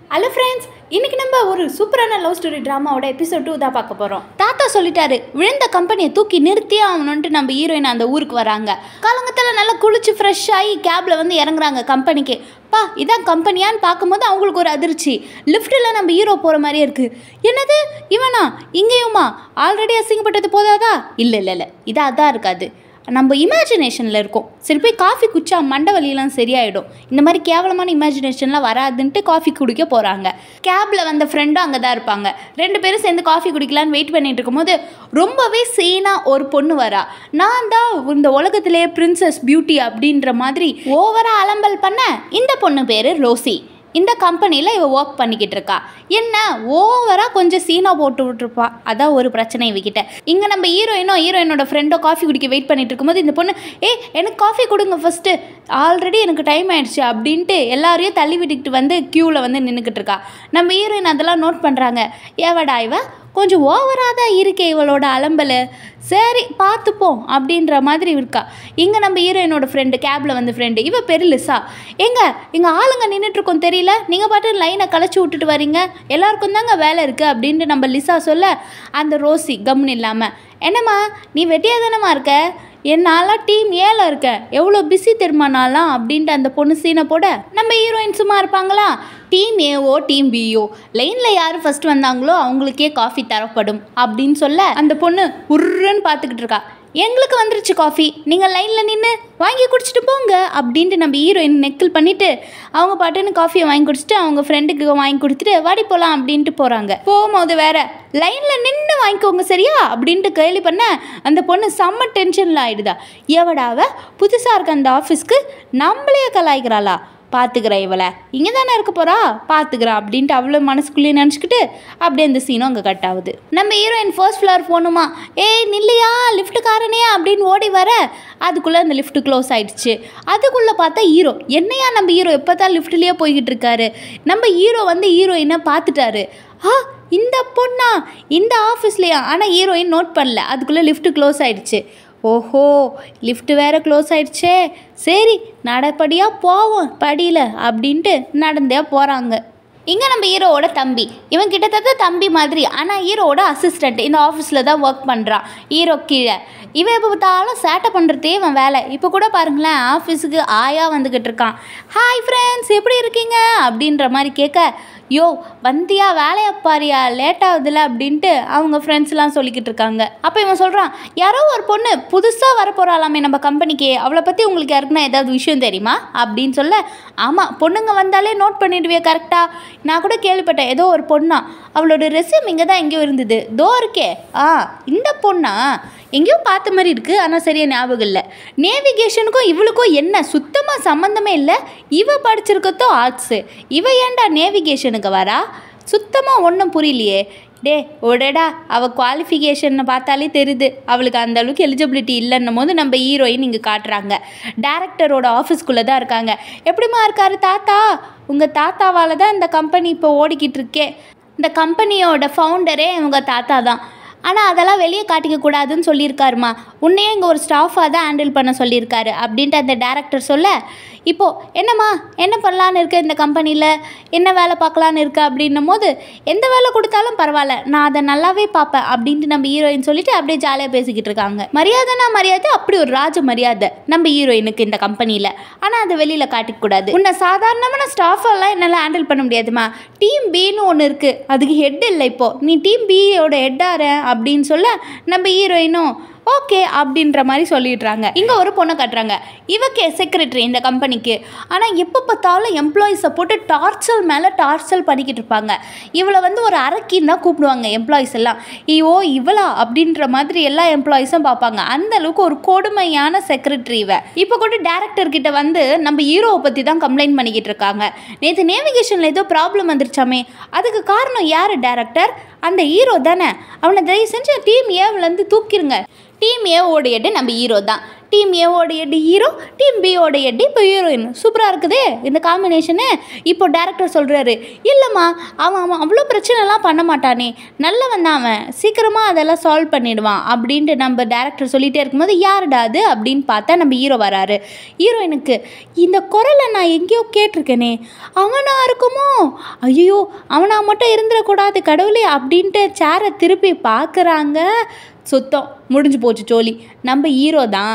hello friends இன்னைக்கு நம்ம ஒரு சூப்பரான லவ் ஸ்டோரி ட்ராமாவோட எபிசோட் டூ தான் பார்க்க போகிறோம் தாத்தா சொல்லிட்டாரு விழுந்த கம்பெனியை தூக்கி நிறுத்தியே ஆகணுன்ட்டு நம்ம ஹீரோயின் அந்த ஊருக்கு வராங்க காலங்கத்தில் நல்லா குளிச்சு ஃப்ரெஷ் ஆகி கேபில் வந்து இறங்குறாங்க கம்பெனிக்கு பா இதான் கம்பெனியான்னு பார்க்கும்போது அவங்களுக்கு ஒரு அதிர்ச்சி லிஃப்ட்டில் நம்ம ஹீரோ போகிற மாதிரியே இருக்குது என்னது இவனா இங்கேயுமா ஆல்ரெடி அசிங்கப்பட்டது போதாதா இல்லை இல்லை இல்லை இது அதான் இருக்காது நம்ம இமேஜினேஷனில் இருக்கும் சரி போய் காஃபி குடிச்சா மண்டை வலியெல்லாம் சரியாயிடும் இந்த மாதிரி கேவலமான இமேஜினேஷன்லாம் வராதுன்ட்டு காஃபி குடிக்க போகிறாங்க கேபில் வந்த ஃப்ரெண்டும் அங்கே தான் இருப்பாங்க ரெண்டு பேரும் சேர்ந்து காஃபி குடிக்கலான்னு வெயிட் பண்ணிட்டு இருக்கும்போது ரொம்பவே சேனாக ஒரு பொண்ணு வரா நான் தான் இந்த உலகத்திலேயே பிரின்சஸ் பியூட்டி அப்படின்ற மாதிரி ஓவராக அலம்பல் பண்ண இந்த பொண்ணு பேர் ரோசி இந்த கம்பெனியில் இவ ஒர்க் பண்ணிக்கிட்டு இருக்கா என்ன ஓவராக கொஞ்சம் சீனா போட்டு விட்டுருப்பா அதான் ஒரு பிரச்சனை இவகிட்ட இங்கே நம்ம ஹீரோயினோ ஹீரோயினோட ஃப்ரெண்டோ காஃபி குடிக்க வெயிட் பண்ணிட்டு இருக்கும்போது இந்த பொண்ணு ஏ எனக்கு காஃபி கொடுங்க ஃபஸ்ட்டு ஆல்ரெடி எனக்கு டைம் ஆயிடுச்சு அப்படின்ட்டு எல்லாரையும் தள்ளி விட்டுக்கிட்டு வந்து க்யூவில் வந்து நின்றுக்கிட்டு இருக்கா நம்ம ஹீரோயின் அதெல்லாம் நோட் பண்ணுறாங்க ஏவடா இவ கொஞ்சம் ஓவராக தான் இருக்கே இவளோட அலம்பல் சரி பார்த்துப்போம் அப்படின்ற மாதிரி இருக்கா இங்கே நம்ம ஹீரோயினோட ஃப்ரெண்டு கேபில் வந்து ஃப்ரெண்டு இவ பெருலிசா எங்க இங்கே ஆளுங்க நின்றுட்டுருக்கோம் தெரியல நீங்கள் பாட்டு லைனை களைச்சி விட்டுட்டு வரீங்க எல்லாருக்கும் தாங்க வேலை இருக்குது அப்படின்ட்டு நம்ம லிசா சொல்ல அந்த ரோசி கம்னு இல்லாமல் என்னம்மா நீ வெட்டியாக தானம்மா இருக்க என்னாலாம் டீம் ஏல இருக்க எவ்வளோ பிஸி தெரியுமா நான்லாம் அப்படின்ட்டு அந்த பொண்ணு சீனை போட நம்ம ஹீரோயின் சும்மா இருப்பாங்களா டீம் ஏஓ டீம் பிஓ லைனில் யார் ஃபர்ஸ்ட் வந்தாங்களோ அவங்களுக்கே காஃபி தரப்படும் அப்படின்னு சொல்ல அந்த பொண்ணு உருன்னு பார்த்துக்கிட்டு இருக்கா எங்களுக்கு வந்துருச்சு காஃபி நீங்கள் லைனில் நின்று வாங்கி குடிச்சிட்டு போங்க அப்படின்ட்டு நம்ம ஹீரோயின் நெக்கில் பண்ணிவிட்டு அவங்க பாட்டுன்னு காஃபியை வாங்கி குடிச்சிட்டு அவங்க ஃப்ரெண்டுக்கு வாங்கி கொடுத்துட்டு வாடி போகலாம் அப்படின்ட்டு போகிறாங்க போகும்போது வேற லைனில் நின்று வாங்கிக்கோங்க சரியா அப்படின்ட்டு கேள்வி பண்ண அந்த பொண்ணு செம்ம டென்ஷனில் ஆயிடுதா எவடாவ புதுசாக இருக்க அந்த ஆஃபீஸ்க்கு நம்மளே கலாய்க்கிறாளா பார்த்துக்கிறேன் இவளை இங்கே தானே இருக்க போகிறா பார்த்துக்கிறேன் அப்படின்ட்டு அவ்வளோ மனசுக்குள்ளேயே நினச்சிக்கிட்டு அப்படியே அந்த சீனும் அங்கே கட் ஆகுது நம்ம ஹீரோயின் ஃபர்ஸ்ட் ஃப்ளோர் போகணுமா ஏய் நில்லையா லிஃப்ட்டுக்காரனே அப்படின்னு ஓடி வர அதுக்குள்ளே அந்த லிஃப்ட் க்ளோஸ் ஆயிடுச்சு அதுக்குள்ளே பார்த்தா ஹீரோ என்னையா நம்ம ஹீரோ எப்போ தான் லிஃப்ட்லேயே போய்கிட்டு இருக்காரு நம்ம ஹீரோ வந்து ஹீரோயினை பார்த்துட்டாரு ஆ இந்த பொண்ணா இந்த ஆஃபீஸ்லையா ஆனால் ஹீரோயின் நோட் பண்ணல அதுக்குள்ளே லிஃப்ட் க்ளோஸ் ஆயிடுச்சு ஓஹோ லிஃப்ட் வேற க்ளோஸ் ஆயிடுச்சே சரி நடப்படியாக போவோம் படியில் அப்படின்ட்டு நடந்தே போகிறாங்க இங்கே நம்ம ஹீரோவோட தம்பி இவன் கிட்டத்தட்ட தம்பி மாதிரி ஆனால் ஹீரோவோட அசிஸ்டண்ட் இந்த ஆஃபீஸில் தான் ஒர்க் பண்ணுறான் ஹீரோ கீழே இவன் எப்போ பார்த்தாலும் சேட்டை பண்ணுறதே இவன் வேலை இப்போ கூட பாருங்களேன் ஆஃபீஸுக்கு ஆயா வந்துக்கிட்டு இருக்கான் ஹாய் ஃப்ரெண்ட்ஸ் எப்படி இருக்கீங்க அப்படின்ற மாதிரி கேட்க யோ வந்தியா வேலையை பாரியா லேட் ஆகுதுல அப்படின்ட்டு அவங்க ஃப்ரெண்ட்ஸ்லாம் சொல்லிக்கிட்டு இருக்காங்க அப்போ இவன் சொல்கிறான் யாரோ ஒரு பொண்ணு புதுசாக வரப்போகிறாளாமே நம்ம கம்பெனிக்கு அவளை பற்றி உங்களுக்கு யாருக்குன்னா ஏதாவது விஷயம் தெரியுமா அப்படின்னு சொல்ல ஆமாம் பொண்ணுங்க வந்தாலே நோட் பண்ணிடுவியே கரெக்டாக நான் கூட கேள்விப்பட்டேன் ஏதோ ஒரு பொண்ணா அவளோட ரெசியூம் இங்கே தான் எங்கேயோ இருந்தது தோ இருக்கே ஆ இந்த பொண்ணா எங்கேயோ பார்த்த மாதிரி இருக்குது ஆனால் சரியாக ஞாபகம் இல்லை நேவிகேஷனுக்கும் இவளுக்கும் என்ன சுத்தமாக சம்மந்தமே இல்லை இவ படிச்சிருக்கத்தோ ஆர்ட்ஸு இவ ஏன்டா நேவிகேஷனுக்கு வரா சுத்தமாக ஒன்றும் புரியலையே டே ஒடடா அவள் குவாலிஃபிகேஷனை பார்த்தாலே தெரியுது அவளுக்கு அந்த அளவுக்கு எலிஜிபிலிட்டி இல்லைன்னும் போது நம்ம ஹீரோயின் இங்கே காட்டுறாங்க டேரக்டரோட ஆஃபீஸ்க்குள்ளே தான் இருக்காங்க எப்படிமா இருக்காரு தாத்தா உங்கள் தாத்தாவால் தான் இந்த கம்பெனி இப்போ ஓடிக்கிட்டு இருக்கே இந்த கம்பெனியோட ஃபவுண்டரே இவங்க தாத்தா தான் ஆனால் அதெல்லாம் வெளியே காட்டிக்க கூடாதுன்னு சொல்லியிருக்காருமா உன்னையே இங்கே ஒரு ஸ்டாஃபாக தான் ஹேண்டில் பண்ண சொல்லியிருக்காரு அப்படின்ட்டு அந்த டேரக்டர் சொல்ல இப்போது என்னம்மா என்ன பண்ணலான்னு இருக்க இந்த கம்பெனியில் என்ன வேலை பார்க்கலான்னு இருக்க அப்படின்னும் போது எந்த வேலை கொடுத்தாலும் பரவாயில்ல நான் அதை நல்லாவே பார்ப்பேன் அப்படின்ட்டு நம்ம ஹீரோயின் சொல்லிட்டு அப்படியே ஜாலியாக பேசிக்கிட்டு இருக்காங்க மரியாதைனா மரியாதை அப்படி ஒரு ராஜ மரியாதை நம்ம ஹீரோயினுக்கு இந்த கம்பெனியில் ஆனால் அதை வெளியில் காட்டிக்கூடாது உன்னை சாதாரணமான ஸ்டாஃபெல்லாம் என்னால் ஹேண்டில் பண்ண முடியாதுமா டீம் பின்னு ஒன்று இருக்குது அதுக்கு ஹெட் இல்லை இப்போது நீ டீம் பியோட ஹெட்டார அப்படின்னு சொல்ல நம்ம ஹீரோயினும் ஓகே அப்படின்ற மாதிரி சொல்லிடுறாங்க இங்கே ஒரு பொண்ணை கட்டுறாங்க இவக்கே செக்ரட்டரி இந்த கம்பெனிக்கு ஆனால் எப்போ பார்த்தாலும் எம்ப்ளாயிஸை போட்டு டார்ச்சல் மேலே டார்ச்சல் பண்ணிக்கிட்டு இருப்பாங்க இவளை வந்து ஒரு அரக்கின்னு தான் கூப்பிடுவாங்க எம்ப்ளாயிஸ் எல்லாம் ஐயோ இவளா அப்படின்ற மாதிரி எல்லா எம்ப்ளாயிஸும் பார்ப்பாங்க அந்த அளவுக்கு ஒரு கொடுமையான செக்ரட்டரி இவ இப்போ கூட டேரக்டர் கிட்ட வந்து நம்ம ஹீரோவை பற்றி தான் கம்ப்ளைண்ட் பண்ணிக்கிட்டு இருக்காங்க நேற்று நேவிகேஷனில் ஏதோ ப்ராப்ளம் வந்துருச்சாமே அதுக்கு காரணம் யார் டேரக்டர் அந்த ஹீரோ தானே அவனை தயவு செஞ்சு டீம் ஏவிலேருந்து தூக்கிருங்க டீம் ஏ ஓடியட்டு நம்ம ஹீரோ தான் டீம் ஏவோட எட்டு ஹீரோ டீம் பியோட எட்டு இப்போ ஹீரோயின் சூப்பராக இருக்குதே இந்த காம்பினேஷனு இப்போ டேரக்டர் சொல்கிறாரு இல்லைம்மா அவன் அவன் அவ்வளோ பிரச்சனைலாம் பண்ண மாட்டானே நல்லவன் தான் அவன் சீக்கிரமாக அதெல்லாம் சால்வ் பண்ணிடுவான் அப்படின்ட்டு நம்ம டேரக்டர் சொல்லிகிட்டே இருக்கும்போது யாருடா அது அப்படின்னு பார்த்தா நம்ம ஹீரோ வராரு ஹீரோயினுக்கு இந்த குரலை நான் எங்கேயோ கேட்டிருக்கேனே அவனா இருக்குமோ ஐயோ அவனா மட்டும் இருந்துடக்கூடாது கடவுளே அப்படின்ட்டு சேரை திருப்பி பார்க்குறாங்க சுத்தம் முடிஞ்சு போச்சு சோலி நம்ம ஹீரோ தான்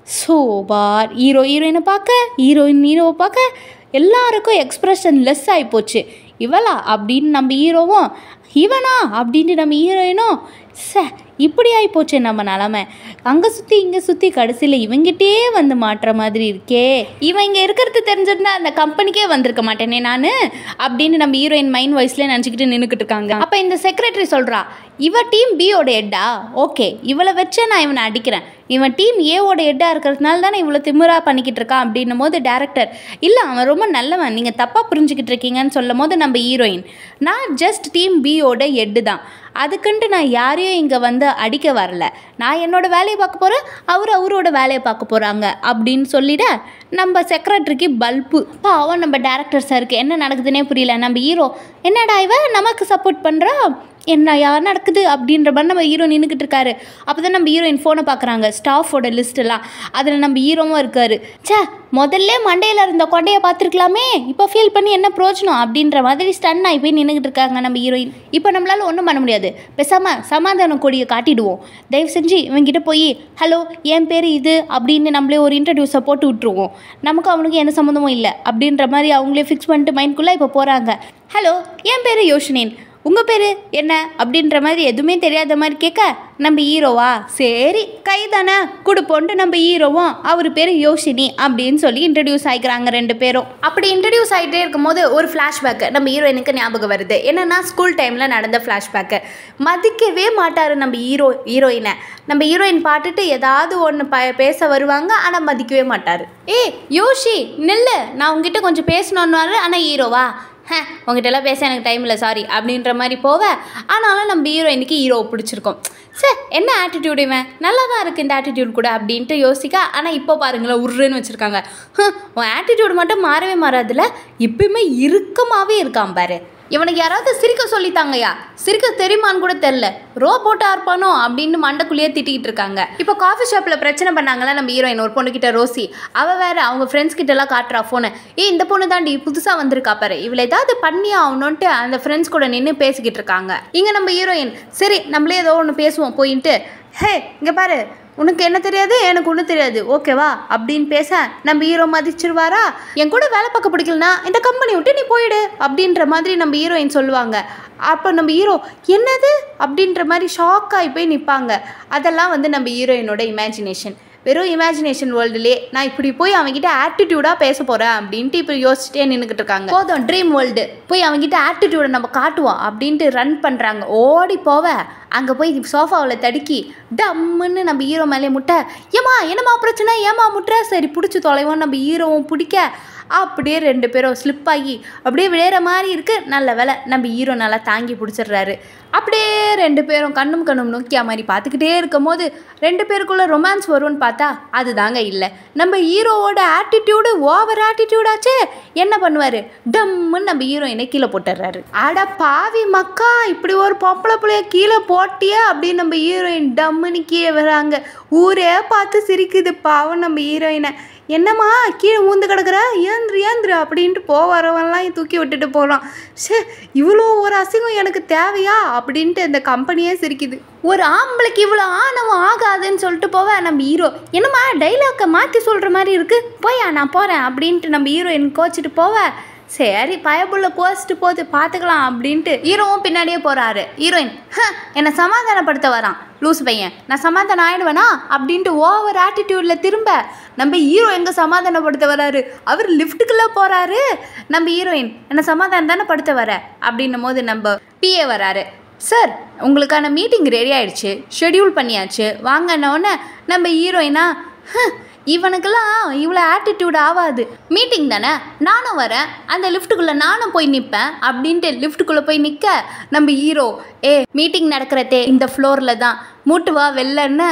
சோபார் ஹீரோ ஹீரோயினை பார்க்க ஹீரோயின் ஹீரோவை பார்க்க எல்லாருக்கும் எக்ஸ்ப்ரெஷன் லெஸ் ஆகி போச்சு இவளா அப்படின்னு நம்ம ஹீரோவும் இவனா அப்படின்ட்டு நம்ம ஹீரோயினும் ச இப்படி ஆகி போச்சு நம்ம நிலமை அங்கே சுற்றி இங்கே சுற்றி கடைசியில் இவங்கிட்டே வந்து மாட்டுற மாதிரி இருக்கே இவன் இங்கே இருக்கிறது தெரிஞ்சிருந்தா அந்த கம்பெனிக்கே வந்திருக்க மாட்டேனே நான் அப்படின்னு நம்ம ஹீரோயின் மைண்ட் வாய்ஸ்லேயே நினச்சிக்கிட்டு நின்றுக்கிட்டு இருக்காங்க அப்போ இந்த செக்ரட்டரி சொல்கிறா இவ டீம் பியோட ஹெட்டா ஓகே இவளை வச்சே நான் இவனை அடிக்கிறேன் இவன் டீம் ஏவோட ஹெட்டாக இருக்கிறதுனால தானே இவ்வளோ திமிரா பண்ணிக்கிட்டு இருக்கான் அப்படின்னும் போது டேரக்டர் இல்லை அவன் ரொம்ப நல்லவன் நீங்கள் தப்பாக புரிஞ்சுக்கிட்டு இருக்கீங்கன்னு சொல்லும் போது நம்ம ஹீரோயின் நான் ஜஸ்ட் டீம் பியோட ஹெட்டு தான் அதுக்குன்ட்டு நான் யாரையும் இங்கே வந்து அடிக்க வரல நான் என்னோட வேலையை பார்க்க போகிறேன் அவர் அவரோட வேலையை பார்க்க போகிறாங்க அப்படின்னு சொல்லிட நம்ம செக்ரட்டரிக்கு பல்பு பாவம் நம்ம டேரக்டர் சாருக்கு என்ன நடக்குதுன்னே புரியல நம்ம ஹீரோ என்னடா இவ நமக்கு சப்போர்ட் பண்ணுறா என்ன யார் நடக்குது அப்படின்ற மாதிரி நம்ம ஹீரோ நின்றுக்கிட்டு இருக்காரு அப்போ தான் நம்ம ஹீரோயின் ஃபோனை பார்க்குறாங்க ஸ்டாஃபோட லிஸ்ட்டெல்லாம் அதில் நம்ம ஹீரோவும் இருக்காரு ச்சே முதல்ல மண்டையில் இருந்த கொண்டையை பார்த்துருக்கலாமே இப்போ ஃபீல் பண்ணி என்ன பிரோஜனம் அப்படின்ற மாதிரி ஸ்டன் ஆகி போய் நின்றுக்கிட்டு இருக்காங்க நம்ம ஹீரோயின் இப்போ நம்மளால் ஒன்றும் பண்ண முடியாது பேசாமல் சமாதான கொடியை காட்டிடுவோம் தயவு செஞ்சு இவங்கிட்ட போய் ஹலோ என் பேர் இது அப்படின்னு நம்மளே ஒரு இன்ட்ரடியூஸை போட்டு விட்ருவோம் நமக்கு அவனுக்கு எந்த சம்மந்தமும் இல்லை அப்படின்ற மாதிரி அவங்களே ஃபிக்ஸ் பண்ணிட்டு மைண்ட்குள்ளே இப்போ போகிறாங்க ஹலோ என் பேர் யோஷினேன் உங்கள் பேர் என்ன அப்படின்ற மாதிரி எதுவுமே தெரியாத மாதிரி கேட்க நம்ம ஹீரோவா சரி கை தானே கொடுப்போன்ட்டு நம்ம ஹீரோவும் அவர் பேர் யோஷினி அப்படின்னு சொல்லி இன்ட்ரடியூஸ் ஆகிக்கிறாங்க ரெண்டு பேரும் அப்படி இன்ட்ரடியூஸ் ஆகிட்டே இருக்கும்போது ஒரு ஃப்ளாஷ்பேக்கு நம்ம ஹீரோயினுக்கு ஞாபகம் வருது என்னென்னா ஸ்கூல் டைமில் நடந்த ஃப்ளாஷ்பேக்கு மதிக்கவே மாட்டார் நம்ம ஹீரோ ஹீரோயினை நம்ம ஹீரோயின் பாட்டுட்டு ஏதாவது ஒன்று ப பேச வருவாங்க ஆனால் மதிக்கவே மாட்டார் ஏய் யோஷி நில்லு நான் உங்ககிட்ட கொஞ்சம் பேசணுன்னாரு ஆனால் ஹீரோவா ஹே உங்ககிட்டலாம் பேச எனக்கு டைம் இல்லை சாரி அப்படின்ற மாதிரி போவ ஆனாலும் நம்ம ஹீரோயினுக்கு ஹீரோவை பிடிச்சிருக்கோம் சே என்ன ஆட்டிடியூட் இவன் நல்லா தான் இருக்குது இந்த ஆட்டிடியூட் கூட அப்படின்ட்டு யோசிக்க ஆனால் இப்போ பாருங்களேன் உருன்னு வச்சுருக்காங்க உன் ஆட்டிடியூட் மட்டும் மாறவே மாறாதுல இப்பயுமே இறுக்கமாகவே இருக்கான் பாரு இவனுக்கு யாராவது சிரிக்க சொல்லித்தாங்கய்யா சிரிக்க தெரியுமான்னு கூட தெரில ரோபோட்டா இருப்பானோ அப்படின்னு மண்டைக்குள்ளேயே திட்டிக்கிட்டு இருக்காங்க இப்போ காஃபி ஷாப்பில் பிரச்சனை பண்ணாங்களா நம்ம ஹீரோயின் ஒரு பொண்ணுக்கிட்ட ரோசி அவள் வேற அவங்க ஃப்ரெண்ட்ஸ் கிட்ட எல்லாம் காட்டுறா ஃபோனை ஏய் இந்த பொண்ணு தாண்டி புதுசாக வந்திருக்கா பாரு இவளை ஏதாவது பண்ணி ஆகணுன்ட்டு அந்த ஃப்ரெண்ட்ஸ் கூட நின்று பேசிக்கிட்டு இருக்காங்க இங்கே நம்ம ஹீரோயின் சரி நம்மளே ஏதோ ஒன்று பேசுவோம் போயின்ட்டு ஹே இங்கே பாரு உனக்கு என்ன தெரியாது எனக்கு ஒன்றும் தெரியாது ஓகேவா அப்படின்னு பேச நம்ம ஹீரோ மதிச்சிருவாரா என் கூட வேலை பார்க்க பிடிக்கலனா இந்த கம்பெனி விட்டு நீ போயிடு அப்படின்ற மாதிரி நம்ம ஹீரோயின் சொல்லுவாங்க அப்போ நம்ம ஹீரோ என்னது அப்படின்ற மாதிரி ஷாக் ஆகி போய் நிற்பாங்க அதெல்லாம் வந்து நம்ம ஹீரோயினோட இமேஜினேஷன் வெறும் இமேஜினேஷன் வேர்ல்டுலே நான் இப்படி போய் அவன்கிட்ட ஆட்டிடியூடாக பேச போகிறேன் அப்படின்ட்டு இப்போ யோசிச்சுட்டே நின்றுக்கிட்டு இருக்காங்க போதும் ட்ரீம் வேர்ல்டு போய் அவன்கிட்ட ஆட்டிடியூடை நம்ம காட்டுவோம் அப்படின்ட்டு ரன் பண்ணுறாங்க ஓடி போவ அங்கே போய் சோஃபாவில் தடுக்கி டம்முன்னு நம்ம ஹீரோ மேலே முட்டை ஏமா என்னம்மா பிரச்சனை ஏமா முட்டுற சரி பிடிச்சி தொலைவோம் நம்ம ஹீரோவும் பிடிக்க அப்படியே ரெண்டு பேரும் ஸ்லிப் ஆகி அப்படியே விளையிற மாதிரி இருக்குது நல்ல வேலை நம்ம ஹீரோ நல்லா தாங்கி பிடிச்சிடுறாரு அப்படியே ரெண்டு பேரும் கண்ணும் கண்ணும் நோக்கியா மாதிரி பார்த்துக்கிட்டே இருக்கும் போது ரெண்டு பேருக்குள்ள ரொமான்ஸ் வரும்னு பார்த்தா அதுதாங்க இல்லை நம்ம ஹீரோவோட ஆட்டிடியூடு ஓவர் ஆட்டிடியூடாச்சே என்ன பண்ணுவார் டம்முன்னு நம்ம ஹீரோயினை கீழே போட்டுடுறாரு அட பாவி மக்கா இப்படி ஒரு பொம்பளை பிள்ளைய கீழே போட்டியே அப்படின்னு நம்ம ஹீரோயின் டம்முன்னு கீழே வராங்க ஊரே பார்த்து சிரிக்குது பாவம் நம்ம ஹீரோயினை என்னம்மா கீழே ஊந்து கிடக்குற ஏந்திரு ஏந்திரு அப்படின்ட்டு போகிறவன்லாம் தூக்கி விட்டுட்டு போகிறான் சே இவ்வளோ ஒரு அசிங்கம் எனக்கு தேவையா அப்படின்ட்டு அந்த கம்பெனியே சிரிக்குது ஒரு ஆம்பளைக்கு இவ்வளோ ஆணவம் ஆகாதுன்னு சொல்லிட்டு போவேன் நம்ம ஹீரோ என்னம்மா டைலாக்கை மாற்றி சொல்கிற மாதிரி இருக்குது போயா நான் போகிறேன் அப்படின்ட்டு நம்ம ஹீரோயின் கோச்சிட்டு போவேன் சரி பயபுள்ள கோச்சிட்டு போது பார்த்துக்கலாம் அப்படின்ட்டு ஹீரோவும் பின்னாடியே போகிறாரு ஹீரோயின் "ஹ, என்னை சமாதானப்படுத்த வரான் லூசு பையன் நான் சமாதானம் ஆயிடுவேனா அப்படின்ட்டு ஓவர் ஆட்டிடியூடில் திரும்ப நம்ம ஹீரோ எங்கே சமாதானப்படுத்த வராரு அவர் லிஃப்ட்டுக்குள்ளே போகிறாரு நம்ம ஹீரோயின் என்னை சமாதானம் தானே படுத்த வர அப்படின்னும் போது நம்ம பிஏ வராரு சார் உங்களுக்கான மீட்டிங் ரெடி ஆயிடுச்சு ஷெட்யூல் பண்ணியாச்சு வாங்கன்னொன்னே நம்ம ஹீரோயினா "ஹ, இவனுக்கெல்லாம் இவ்வளோ ஆட்டிடியூட் ஆகாது மீட்டிங் தானே நானும் வரேன் அந்த லிஃப்ட்டுக்குள்ளே நானும் போய் நிற்பேன் அப்படின்ட்டு லிஃப்ட்டுக்குள்ளே போய் நிற்க நம்ம ஹீரோ ஏ மீட்டிங் நடக்கிறதே இந்த ஃப்ளோரில் தான் மூட்டு வா வெளிலன்னு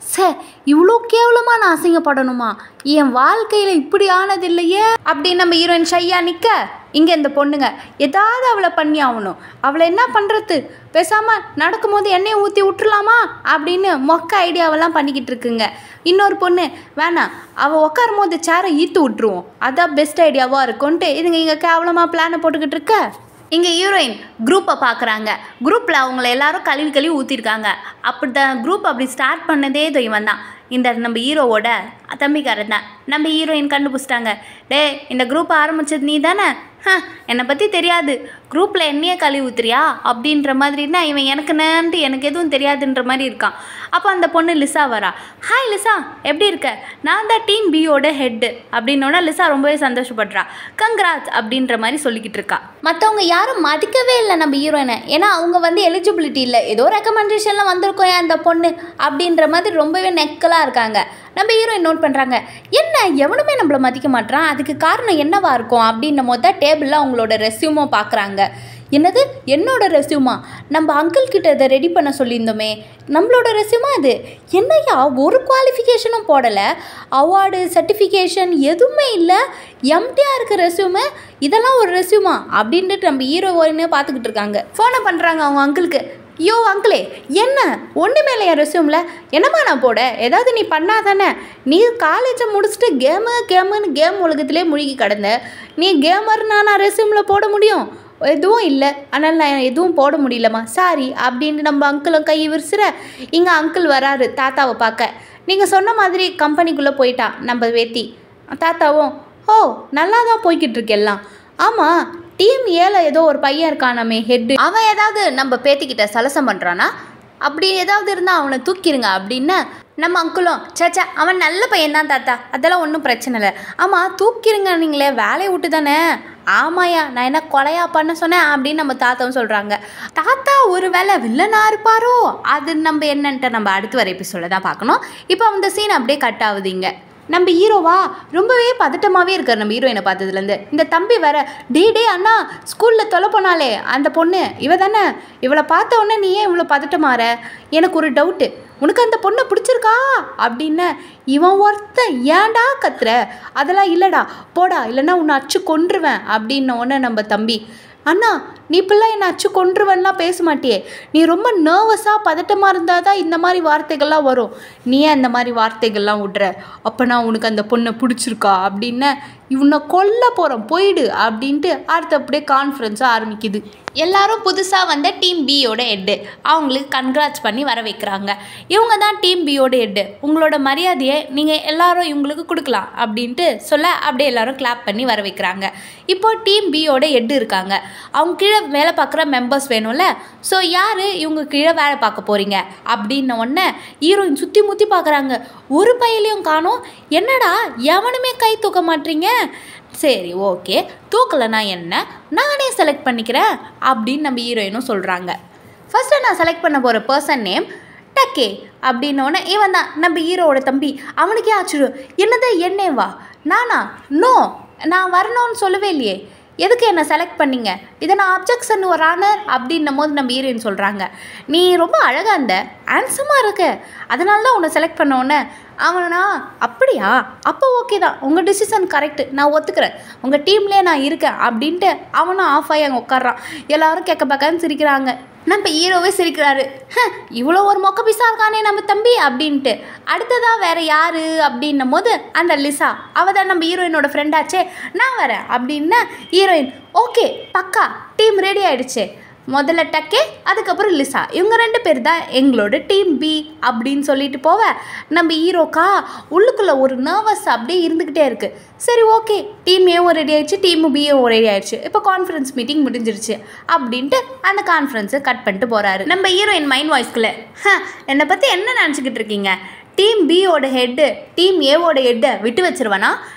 சே இவ்வளோ கேவலமாக நான் அசிங்கப்படணுமா என் வாழ்க்கையில் இப்படி ஆனது இல்லையே அப்படின்னு நம்ம ஹீரோயின் ஷையா நிற்க இங்கே இந்த பொண்ணுங்க ஏதாவது அவளை பண்ணி ஆகணும் அவளை என்ன பண்ணுறது பேசாமல் நடக்கும்போது எண்ணெயை ஊற்றி விட்டுலாமா அப்படின்னு மொக்க ஐடியாவெல்லாம் பண்ணிக்கிட்டு இருக்குங்க இன்னொரு பொண்ணு வேணாம் அவள் உட்காரும் போது சேரை ஈத்து விட்டுருவோம் அதான் பெஸ்ட் ஐடியாவாக இருக்கும்ன்ட்டு இதுங்க இங்கே கேவலமாக பிளானை போட்டுக்கிட்டு இருக்க இங்கே ஹீரோயின் குரூப்பை பார்க்குறாங்க குரூப்பில் அவங்கள எல்லாரும் கழுவி கழுவி ஊற்றிருக்காங்க அப்படி தான் குரூப் அப்படி ஸ்டார்ட் பண்ணதே இதோ இவன் தான் இந்த நம்ம ஹீரோவோட தம்பிக்காரன் தான் நம்ம ஹீரோயின் கண்டுபிடிச்சிட்டாங்க டே இந்த குரூப்பை ஆரம்பிச்சது நீ தானே ஹ என்னை பற்றி தெரியாது குரூப்பில் என்னையே கழுவி ஊத்துறியா அப்படின்ற மாதிரினா இவன் எனக்கு நேன்ட்டு எனக்கு எதுவும் தெரியாதுன்ற மாதிரி இருக்கான் அப்போ அந்த பொண்ணு லிசா வரா ஹாய் லிசா எப்படி இருக்க நான் தான் டீம் பியோட ஹெட்டு அப்படின்னோட லிசா ரொம்பவே சந்தோஷப்படுறா கங்க்ராட்ஸ் அப்படின்ற மாதிரி சொல்லிக்கிட்டு இருக்கா மற்றவங்க யாரும் மதிக்கவே இல்லை நம்ம ஹீரோயினை ஏன்னா அவங்க வந்து எலிஜிபிலிட்டி இல்லை ஏதோ ரெக்கமெண்டேஷனில் வந்திருக்கோம் ஏன் அந்த பொண்ணு அப்படின்ற மாதிரி ரொம்பவே நெக்கலாக இருக்காங்க நம்ம ஹீரோயின் நோட் பண்ணுறாங்க என்ன எவனுமே நம்மளை மதிக்க மாட்றான் அதுக்கு காரணம் என்னவா இருக்கும் அப்படின்னும் போது தான் டேபிளில் அவங்களோட ரெஸ்யூமோ பார்க்குறாங்க என்னது என்னோட ரெஸ்யூமா நம்ம அங்கிள் கிட்ட இதை ரெடி பண்ண சொல்லியிருந்தோமே நம்மளோட ரெஸ்யூமா அது என்னய்யா ஒரு குவாலிஃபிகேஷனும் போடலை அவார்டு சர்டிஃபிகேஷன் எதுவுமே இல்லை எம்டியாக இருக்க ரெஸ்யூமு இதெல்லாம் ஒரு ரெஸ்யூமா அப்படின்ட்டு நம்ம ஹீரோயின்னு பார்த்துக்கிட்டு இருக்காங்க ஃபோனை பண்ணுறாங்க அவங்க அங்கிளுக்கு யோ அங்கிளே என்ன ஒன்றுமே இல்லையா ரெஸ்யூமில் என்னம்மா நான் போட ஏதாவது நீ பண்ணாதானே நீ காலேஜை முடிச்சுட்டு கேமு கேமுன்னு கேம் உலகத்திலே முழுகி கிடந்த நீ கேமர்னா நான் ரெஸ்யூமில் போட முடியும் எதுவும் இல்லை ஆனால் நான் எதுவும் போட முடியலம்மா சாரி அப்படின்ட்டு நம்ம அங்கிளும் கை விரிசிற இங்கே அங்கிள் வராரு தாத்தாவை பார்க்க நீங்கள் சொன்ன மாதிரி கம்பெனிக்குள்ளே போயிட்டா நம்ம வேத்தி தாத்தாவும் ஓ நல்லா தான் போய்கிட்டு இருக்கு எல்லாம் ஆமாம் டீம் ஏல ஏதோ ஒரு பையன் இருக்கானாமே ஹெட்டு அவன் ஏதாவது நம்ம பேத்திக்கிட்ட சலசம் பண்ணுறானா அப்படி ஏதாவது இருந்தால் அவனை தூக்கிடுங்க அப்படின்னு நம்ம அங்குளும் சேச்சா அவன் நல்ல பையன் தான் தாத்தா அதெல்லாம் ஒன்றும் பிரச்சனை இல்லை ஆமாம் தூக்கிடுங்க நீங்களே வேலையை விட்டு தானே ஆமாயா நான் என்ன கொலையா பண்ண சொன்னேன் அப்படின்னு நம்ம தாத்தாவும் சொல்கிறாங்க தாத்தா ஒரு வேளை வில்லனா இருப்பாரோ அது நம்ம என்னன்ட்டு நம்ம அடுத்து வர எபிசோட தான் பார்க்கணும் இப்போ அந்த சீன் அப்படியே கட் ஆகுது இங்க நம்ம ஹீரோவா ரொம்பவே பதட்டமாகவே இருக்கார் நம்ம ஹீரோயினை பார்த்ததுலேருந்து இந்த தம்பி வேற டே டே அண்ணா ஸ்கூலில் தொலை போனாலே அந்த பொண்ணு இவ தானே இவளை பார்த்த உடனே நீ ஏன் இவ்வளோ பதட்டமாற எனக்கு ஒரு டவுட்டு உனக்கு அந்த பொண்ணை பிடிச்சிருக்கா அப்படின்னு இவன் ஒருத்த ஏன்டா கத்துற அதெல்லாம் இல்லைடா போடா இல்லைன்னா உன்னை அச்சு கொன்றுவேன் அப்படின்ன உடனே நம்ம தம்பி அண்ணா நீ இப்பெல்லாம் என்னை அச்சு கொன்றுவன்லாம் பேச மாட்டியே நீ ரொம்ப நர்வஸாக பதட்டமாக இருந்தால் தான் இந்த மாதிரி வார்த்தைகள்லாம் வரும் நீ ஏன் இந்த மாதிரி வார்த்தைகள்லாம் விட்ற அப்போ நான் உனக்கு அந்த பொண்ணை பிடிச்சிருக்கா அப்படின்னு இவனை கொல்ல போகிறோம் போயிடு அப்படின்ட்டு அடுத்த அப்படியே கான்ஃபரன்ஸாக ஆரம்பிக்குது எல்லாரும் புதுசாக வந்த டீம் பியோட ஹெட்டு அவங்களுக்கு கன்க்ராட்ஸ் பண்ணி வர வைக்கிறாங்க இவங்க தான் டீம் பியோட ஹெட்டு உங்களோட மரியாதையை நீங்கள் எல்லாரும் இவங்களுக்கு கொடுக்கலாம் அப்படின்ட்டு சொல்ல அப்படியே எல்லாரும் கிளாப் பண்ணி வர வைக்கிறாங்க இப்போ டீம் பியோட ஹெட்டு இருக்காங்க அவங்க கீழே வேலை பார்க்குற மெம்பர்ஸ் வேணும்ல ஸோ யார் இவங்க கீழே வேலை பார்க்க போகிறீங்க அப்படின்ன உடனே ஹீரோயின் சுற்றி முற்றி பார்க்குறாங்க ஒரு பையிலையும் காணோம் என்னடா எவனுமே கை தூக்க மாட்டீங்க சரி ஓகே தூக்கலைன்னா என்ன நானே செலக்ட் பண்ணிக்கிறேன் அப்படின்னு நம்ம ஹீரோயினும் சொல்கிறாங்க ஃபஸ்ட்டு நான் செலக்ட் பண்ண போகிற பர்சன் நேம் டக்கே அப்படின்னோடனே இவன் தான் நம்ம ஹீரோவோட தம்பி அவனுக்கே ஆச்சரியம் என்னது என்னேவா நானா நோ நான் வரணும்னு சொல்லவே இல்லையே எதுக்கு என்னை செலக்ட் பண்ணீங்க இதை நான் அப்ஜெக்ஷன் ஒரு ஆனர் அப்படின்னும் போது நம்ம ஹீரோயின் சொல்கிறாங்க நீ ரொம்ப அழகாக இருந்த ஹேண்ட்ஸமாக இருக்க அதனால தான் உன்னை செலக்ட் பண்ண உடனே அவனா அப்படியா அப்போ ஓகே தான் உங்கள் டிசிஷன் கரெக்டு நான் ஒத்துக்கிறேன் உங்கள் டீம்லேயே நான் இருக்கேன் அப்படின்ட்டு அவனும் ஆஃப் ஆகி அங்கே உட்காடுறான் எல்லாரும் கேட்க பார்க்கான்னு சிரிக்கிறாங்க நம்ம ஹீரோவே சிரிக்கிறாரு "ஹ, இவ்வளோ ஒரு மொக்க பிசா இருக்கானே நம்ம தம்பி அப்படின்ட்டு அடுத்ததா வேற யாரு அப்படின்னும் போது அந்த லிசா அவ தான் நம்ம ஹீரோயினோட ஃப்ரெண்டாச்சே நான் வரேன் அப்படின்னா ஹீரோயின் ஓகே பக்கா டீம் ரெடி ஆயிடுச்சு முதல்ல டக்கே அதுக்கப்புறம் லிசா இவங்க ரெண்டு பேர் தான் எங்களோட டீம் பி அப்படின்னு சொல்லிட்டு போவ நம்ம ஹீரோக்கா உள்ளுக்குள்ளே ஒரு நர்வஸ் அப்படியே இருந்துக்கிட்டே இருக்கு சரி ஓகே டீம் ஏவும் ரெடி ஆயிடுச்சு டீம் பியும் ரெடி ஆயிடுச்சு இப்போ கான்ஃபரன்ஸ் மீட்டிங் முடிஞ்சிருச்சு அப்படின்ட்டு அந்த கான்ஃபரன்ஸை கட் பண்ணிட்டு போகிறாரு நம்ம ஹீரோயின் மைண்ட் வாய்ஸ்குள்ளே என்னை பற்றி என்ன நினச்சிக்கிட்டு இருக்கீங்க டீம் பியோட ஹெட்டு டீம் ஏவோட ஹெட்டை விட்டு வச்சிருவானா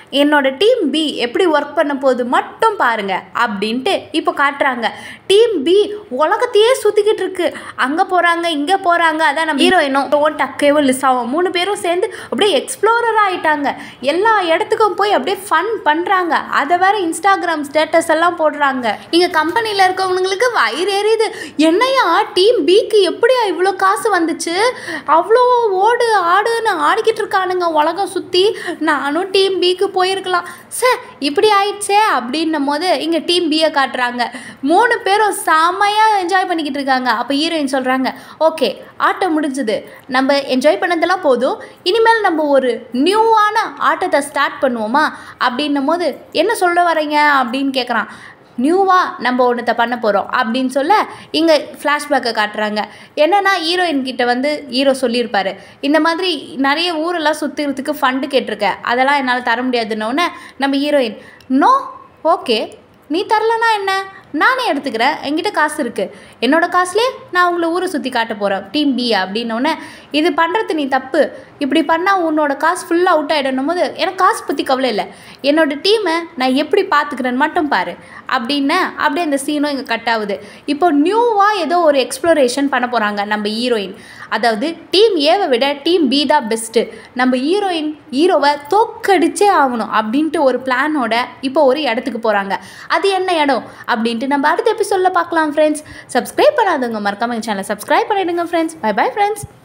என்னோட டீம் பி எப்படி ஒர்க் பண்ண போகுது மட்டும் பாருங்க அப்படின்ட்டு இப்போ காட்டுறாங்க டீம் பி உலகத்தையே சுற்றிக்கிட்டு இருக்கு அங்கே போகிறாங்க இங்கே போகிறாங்க அதான் நம்ம ஹீரோயினும் டக்கேவும் லிஸ் ஆகும் மூணு பேரும் சேர்ந்து அப்படியே எக்ஸ்ப்ளோரர் ஆகிட்டாங்க எல்லா இடத்துக்கும் போய் அப்படியே ஃபன் பண்ணுறாங்க அதை வேற இன்ஸ்டாகிராம் ஸ்டேட்டஸ் எல்லாம் போடுறாங்க இங்கே கம்பெனியில் இருக்கவங்களுக்கு வயிறு எரியுது என்னையா டீம் பிக்கு எப்படியா இவ்வளோ காசு வந்துச்சு அவ்வளோ ஓடு ஆடுன்னு ஆடிக்கிட்டு இருக்கானுங்க உலகம் சுற்றி நானும் டீம் பிக்கு போயிருக்கலாம் சார் இப்படி ஆயிடுச்சே அப்படின்னும் போது இங்கே டீம் பியை காட்டுறாங்க மூணு பேரும் செம்மையாக என்ஜாய் பண்ணிக்கிட்டு இருக்காங்க அப்போ ஹீரோயின் சொல்கிறாங்க ஓகே ஆட்டம் முடிஞ்சுது நம்ம என்ஜாய் பண்ணதெல்லாம் போதும் இனிமேல் நம்ம ஒரு நியூவான ஆட்டத்தை ஸ்டார்ட் பண்ணுவோமா அப்படின்னும் போது என்ன சொல்ல வரீங்க அப்படின்னு கேட்குறான் நியூவாக நம்ம ஒன்றத்தை பண்ண போகிறோம் அப்படின்னு சொல்ல இங்கே ஃப்ளாஷ்பேக்கை காட்டுறாங்க என்னென்னா ஹீரோயின் கிட்ட வந்து ஹீரோ சொல்லியிருப்பாரு இந்த மாதிரி நிறைய ஊரெல்லாம் சுற்றுறதுக்கு ஃபண்டு கேட்டிருக்க அதெல்லாம் என்னால் தர முடியாதுன்னொன்னே நம்ம ஹீரோயின் நோ ஓகே நீ தரலனா என்ன நானே எடுத்துக்கிறேன் என்கிட்ட காசு இருக்குது என்னோட காசுலேயே நான் உங்களை ஊரை சுற்றி காட்ட போகிறேன் டீம் பி அப்படின்னோடனே இது பண்ணுறது நீ தப்பு இப்படி பண்ணால் உன்னோட காசு ஃபுல்லாக அவுட் ஆகிடணும் போது எனக்கு காசு பற்றி கவலை இல்லை என்னோட டீமை நான் எப்படி பார்த்துக்கிறேன்னு மட்டும் பாரு அப்படின்னு அப்படியே அந்த சீனும் இங்கே கட் ஆகுது இப்போ நியூவாக ஏதோ ஒரு எக்ஸ்ப்ளோரேஷன் பண்ண போகிறாங்க நம்ம ஹீரோயின் அதாவது டீம் ஏவை விட டீம் பி தான் பெஸ்ட்டு நம்ம ஹீரோயின் ஹீரோவை தோக்கடிச்சே ஆகணும் அப்படின்ட்டு ஒரு பிளானோட இப்போ ஒரு இடத்துக்கு போகிறாங்க அது என்ன இடம் அப்படின்ட்டு நம்ம அடுத்த எபிசோடில் பார்க்கலாம் ஃப்ரெண்ட்ஸ் சப்ஸ்கிரைப் பண்ணாதவங்க மறக்காம சேனலை சப்ஸ்கிரைப் பண்ணிடுங்க ஃப்ரெண்ட்ஸ் பை பை ஃப்ரெண்ட்ஸ்